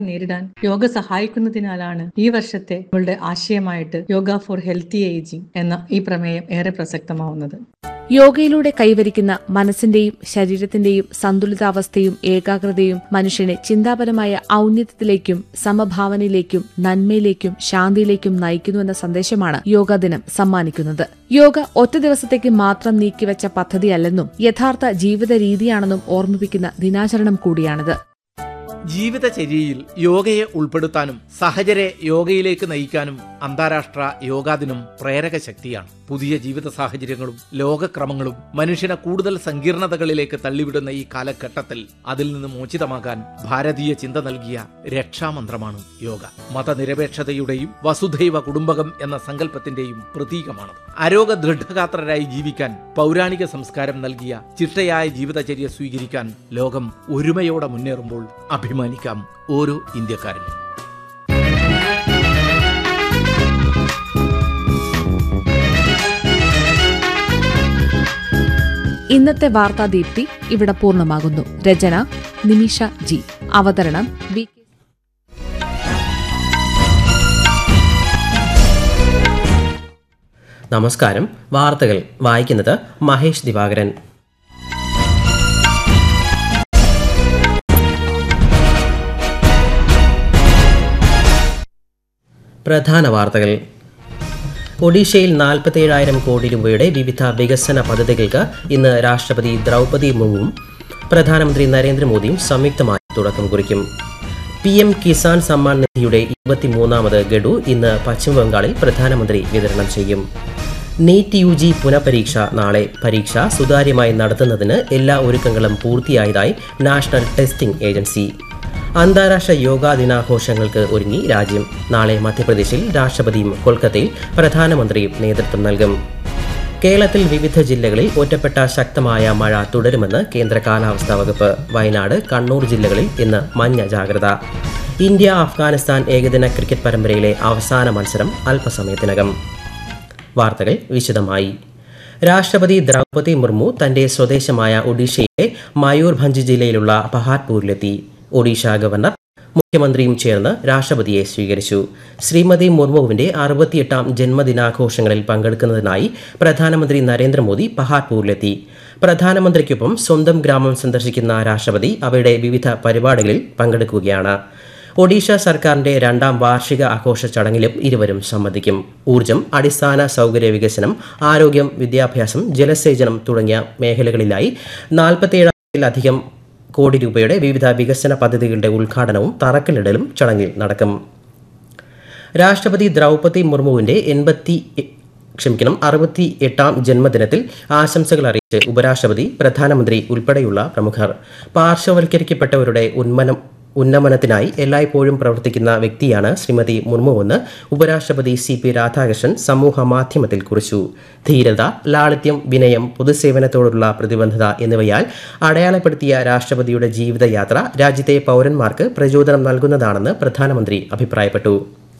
നേരിടാൻ യോഗ സഹായിക്കുന്നതിനാലാണ് ഈ വർഷത്തെ നമ്മളുടെ ആശയമായിട്ട് യോഗ ഫോർ ഹെൽത്തി ഏജിംഗ് എന്ന ഈ പ്രമേയം ഏറെ പ്രസക്തമാവുന്നത് യോഗയിലൂടെ കൈവരിക്കുന്ന മനസ്സിന്റെയും ശരീരത്തിന്റെയും സന്തുലിതാവസ്ഥയും ഏകാഗ്രതയും മനുഷ്യനെ ചിന്താപരമായ ഔന്നത്യത്തിലേക്കും സമഭാവനയിലേക്കും നന്മയിലേക്കും ശാന്തിയിലേക്കും നയിക്കുന്നുവെന്ന സന്ദേശമാണ് യോഗാ ദിനം സമ്മാനിക്കുന്നത് യോഗ ഒറ്റ ദിവസത്തേക്ക് മാത്രം നീക്കിവച്ച പദ്ധതിയല്ലെന്നും യഥാർത്ഥ ജീവിത രീതിയാണെന്നും ഓർമ്മിപ്പിക്കുന്ന ദിനാചരണം കൂടിയാണിത് ജീവിതചര്യയിൽ യോഗയെ ഉൾപ്പെടുത്താനും സഹചരെ യോഗയിലേക്ക് നയിക്കാനും അന്താരാഷ്ട്ര യോഗാ ദിനം പ്രേരക ശക്തിയാണ് പുതിയ ജീവിത സാഹചര്യങ്ങളും ലോകക്രമങ്ങളും മനുഷ്യനെ കൂടുതൽ സങ്കീർണതകളിലേക്ക് തള്ളിവിടുന്ന ഈ കാലഘട്ടത്തിൽ അതിൽ നിന്ന് മോചിതമാകാൻ ഭാരതീയ ചിന്ത നൽകിയ രക്ഷാമന്ത്രമാണ് യോഗ മതനിരപേക്ഷതയുടെയും വസുധൈവ കുടുംബകം എന്ന സങ്കല്പത്തിന്റെയും പ്രതീകമാണ് ആരോഗ്യ ദൃഢഗാത്രരായി ജീവിക്കാൻ പൗരാണിക സംസ്കാരം നൽകിയ ചിട്ടയായ ജീവിതചര്യ സ്വീകരിക്കാൻ ലോകം ഒരുമയോടെ മുന്നേറുമ്പോൾ അഭിമാനിക്കാം ഓരോ ഇന്ത്യക്കാരനും ഇന്നത്തെ വാർത്താദീപ്തി ഇവിടെ പൂർണ്ണമാകുന്നു രചന നിമിഷ ജി അവതരണം വി കെ നമസ്കാരം വാർത്തകൾ വായിക്കുന്നത് മഹേഷ് ദിവാകരൻ പ്രധാന വാർത്തകൾ ഒഡീഷയിൽ നാൽപ്പത്തേഴായിരം കോടി രൂപയുടെ വിവിധ വികസന പദ്ധതികൾക്ക് ഇന്ന് രാഷ്ട്രപതി ദ്രൗപദി മുർമുവും പ്രധാനമന്ത്രി നരേന്ദ്രമോദിയും സംയുക്തമായി തുടക്കം കുറിക്കും പി എം കിസാൻ സമ്മാൻ നിധിയുടെ ഇരുപത്തിമൂന്നാമത് ഗഡു ഇന്ന് പശ്ചിമബംഗാളിൽ പ്രധാനമന്ത്രി വിതരണം ചെയ്യും നീറ്റ് യു ജി പുനഃപരീക്ഷ നാളെ പരീക്ഷ സുതാര്യമായി നടത്തുന്നതിന് എല്ലാ ഒരുക്കങ്ങളും പൂർത്തിയായതായി നാഷണൽ ടെസ്റ്റിംഗ് ഏജൻസി അന്താരാഷ്ട്ര യോഗാ ദിനാഘോഷങ്ങൾക്ക് ഒരുങ്ങി രാജ്യം നാളെ മധ്യപ്രദേശിൽ രാഷ്ട്രപതിയും കൊൽക്കത്തയിൽ പ്രധാനമന്ത്രിയും നേതൃത്വം നൽകും കേരളത്തിൽ വിവിധ ജില്ലകളിൽ ഒറ്റപ്പെട്ട ശക്തമായ മഴ തുടരുമെന്ന് കേന്ദ്ര കാലാവസ്ഥാ വകുപ്പ് വയനാട് കണ്ണൂർ ജില്ലകളിൽ ഇന്ന് മഞ്ഞ ജാഗ്രത ഇന്ത്യ അഫ്ഗാനിസ്ഥാൻ ഏകദിന ക്രിക്കറ്റ് പരമ്പരയിലെ അവസാന മത്സരം അല്പസമയത്തിനകം വാർത്തകൾ വിശദമായി രാഷ്ട്രപതി ദ്രൗപദി മുർമു തന്റെ സ്വദേശമായ ഒഡീഷയിലെ മയൂർഭഞ്ച് ജില്ലയിലുള്ള പഹാർപൂരിലെത്തി ഒഡീഷ ഗവർണർ മുഖ്യമന്ത്രിയും ചേർന്ന് രാഷ്ട്രപതിയെ സ്വീകരിച്ചു ശ്രീമതി മുർമുവിന്റെ അറുപത്തിയെട്ടാം ജന്മദിനാഘോഷങ്ങളിൽ പങ്കെടുക്കുന്നതിനായി പ്രധാനമന്ത്രി നരേന്ദ്രമോദി പഹാർപൂരിലെത്തി പ്രധാനമന്ത്രിക്കൊപ്പം സ്വന്തം ഗ്രാമം സന്ദർശിക്കുന്ന രാഷ്ട്രപതി അവയുടെ വിവിധ പരിപാടികളിൽ പങ്കെടുക്കുകയാണ് ഒഡീഷ സർക്കാരിന്റെ രണ്ടാം വാർഷിക ആഘോഷ ചടങ്ങിലും ഇരുവരും സംബന്ധിക്കും ഊർജം അടിസ്ഥാന സൗകര്യ വികസനം ആരോഗ്യം വിദ്യാഭ്യാസം ജലസേചനം തുടങ്ങിയ മേഖലകളിലായി നാൽപ്പത്തിയേഴായിരത്തിലധികം കോടി രൂപയുടെ വിവിധ വികസന പദ്ധതികളുടെ ഉദ്ഘാടനവും തറക്കല്ലിടലും ചടങ്ങിൽ നടക്കും രാഷ്ട്രപതി ദ്രൗപദി മുർമുവിന്റെ എൺപത്തി ക്ഷമിക്കണം അറുപത്തി എട്ടാം ജന്മദിനത്തിൽ ആശംസകൾ അറിയിച്ച് ഉപരാഷ്ട്രപതി പ്രധാനമന്ത്രി ഉൾപ്പെടെയുള്ള പ്രമുഖർ പാർശ്വവൽക്കരിക്കപ്പെട്ടവരുടെ ഉന്മനം ഉന്നമനത്തിനായി എല്ലായ്പ്പോഴും പ്രവർത്തിക്കുന്ന വ്യക്തിയാണ് ശ്രീമതി മുർമുവെന്ന് ഉപരാഷ്ട്രപതി സി പി രാധാകൃഷ്ണൻ സമൂഹ മാധ്യമത്തിൽ കുറിച്ചു ധീരത ലാളിത്യം വിനയം പൊതുസേവനത്തോടുള്ള പ്രതിബദ്ധത എന്നിവയാൽ അടയാളപ്പെടുത്തിയ രാഷ്ട്രപതിയുടെ ജീവിതയാത്ര രാജ്യത്തെ പൗരന്മാർക്ക് പ്രചോദനം നൽകുന്നതാണെന്ന് പ്രധാനമന്ത്രി അഭിപ്രായപ്പെട്ടു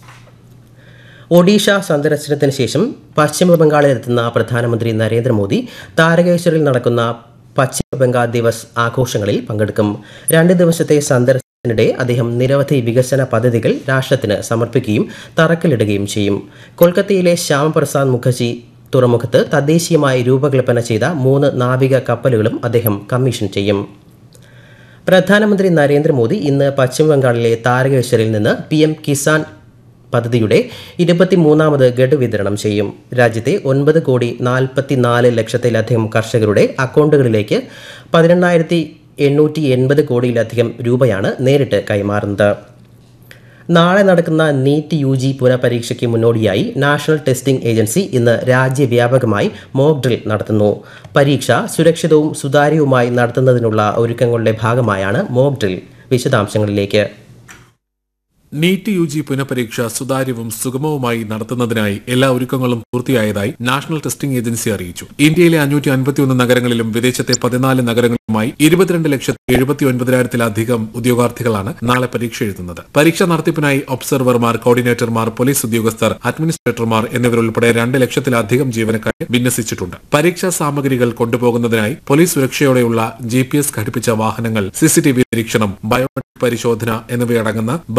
ഒഡീഷ സന്ദർശനത്തിന് ശേഷം പശ്ചിമ ബംഗാളിലെത്തുന്ന പ്രധാനമന്ത്രി നരേന്ദ്രമോദി താരകേശ്വറിൽ നടക്കുന്ന പശ്ചിമ ബംഗാൾ ദിവസ് ആഘോഷങ്ങളിൽ പങ്കെടുക്കും രണ്ട് ദിവസത്തെ സന്ദർശനത്തിനിടെ അദ്ദേഹം നിരവധി വികസന പദ്ധതികൾ രാഷ്ട്രത്തിന് സമർപ്പിക്കുകയും തറക്കല്ലിടുകയും ചെയ്യും കൊൽക്കത്തയിലെ ശ്യാമപ്രസാദ് മുഖർജി തുറമുഖത്ത് തദ്ദേശീയമായി രൂപകൽപ്പന ചെയ്ത മൂന്ന് നാവിക കപ്പലുകളും അദ്ദേഹം കമ്മീഷൻ ചെയ്യും പ്രധാനമന്ത്രി നരേന്ദ്രമോദി ഇന്ന് പശ്ചിമബംഗാളിലെ താരകേശ്വറിൽ നിന്ന് പി എം കിസാൻ പദ്ധതിയുടെ ഇരുപത്തിമൂന്നാമത് ഗഡു വിതരണം ചെയ്യും രാജ്യത്തെ ഒൻപത് കോടി നാൽപ്പത്തിനാല് ലക്ഷത്തിലധികം കർഷകരുടെ അക്കൗണ്ടുകളിലേക്ക് പതിനെണ്ണായിരത്തി എണ്ണൂറ്റി എൺപത് കോടിയിലധികം രൂപയാണ് നേരിട്ട് കൈമാറുന്നത് നാളെ നടക്കുന്ന നീറ്റ് യു ജി പുനഃപരീക്ഷയ്ക്ക് മുന്നോടിയായി നാഷണൽ ടെസ്റ്റിംഗ് ഏജൻസി ഇന്ന് രാജ്യവ്യാപകമായി മോക്ക് ഡ്രിൽ നടത്തുന്നു പരീക്ഷ സുരക്ഷിതവും സുതാര്യവുമായി നടത്തുന്നതിനുള്ള ഒരുക്കങ്ങളുടെ ഭാഗമായാണ് മോക്ക് ഡ്രിൽ വിശദാംശങ്ങളിലേക്ക് നീറ്റ് യു ജി പുനഃപരീക്ഷ സുതാര്യവും സുഗമവുമായി നടത്തുന്നതിനായി എല്ലാ ഒരുക്കങ്ങളും പൂർത്തിയായതായി നാഷണൽ ടെസ്റ്റിംഗ് ഏജൻസി അറിയിച്ചു ഇന്ത്യയിലെ അഞ്ഞൂറ്റി അൻപത്തിയൊന്ന് നഗരങ്ങളിലും വിദേശത്തെ പതിനാല് നഗരങ്ങളിലുമായി ഇരുപത്തിരണ്ട് ലക്ഷത്തി എഴുപത്തി ഒൻപതിനായിരത്തിലധികം ഉദ്യോഗാർത്ഥികളാണ് നാളെ പരീക്ഷ എഴുതുന്നത് പരീക്ഷ നടത്തിപ്പിനായി ഒബ്സർവർമാർ കോർഡിനേറ്റർമാർ പോലീസ് ഉദ്യോഗസ്ഥർ അഡ്മിനിസ്ട്രേറ്റർമാർ എന്നിവരുൾപ്പെടെ രണ്ട് ലക്ഷത്തിലധികം ജീവനക്കാരെ വിന്യസിച്ചിട്ടുണ്ട് പരീക്ഷാ സാമഗ്രികൾ കൊണ്ടുപോകുന്നതിനായി പോലീസ് സുരക്ഷയോടെയുള്ള ജി പി എസ് ഘടിപ്പിച്ച വാഹനങ്ങൾ സിസിടിവി നിരീക്ഷണം ബയോമെട്രിക് പരിശോധന എന്നിവയടങ്ങുന്ന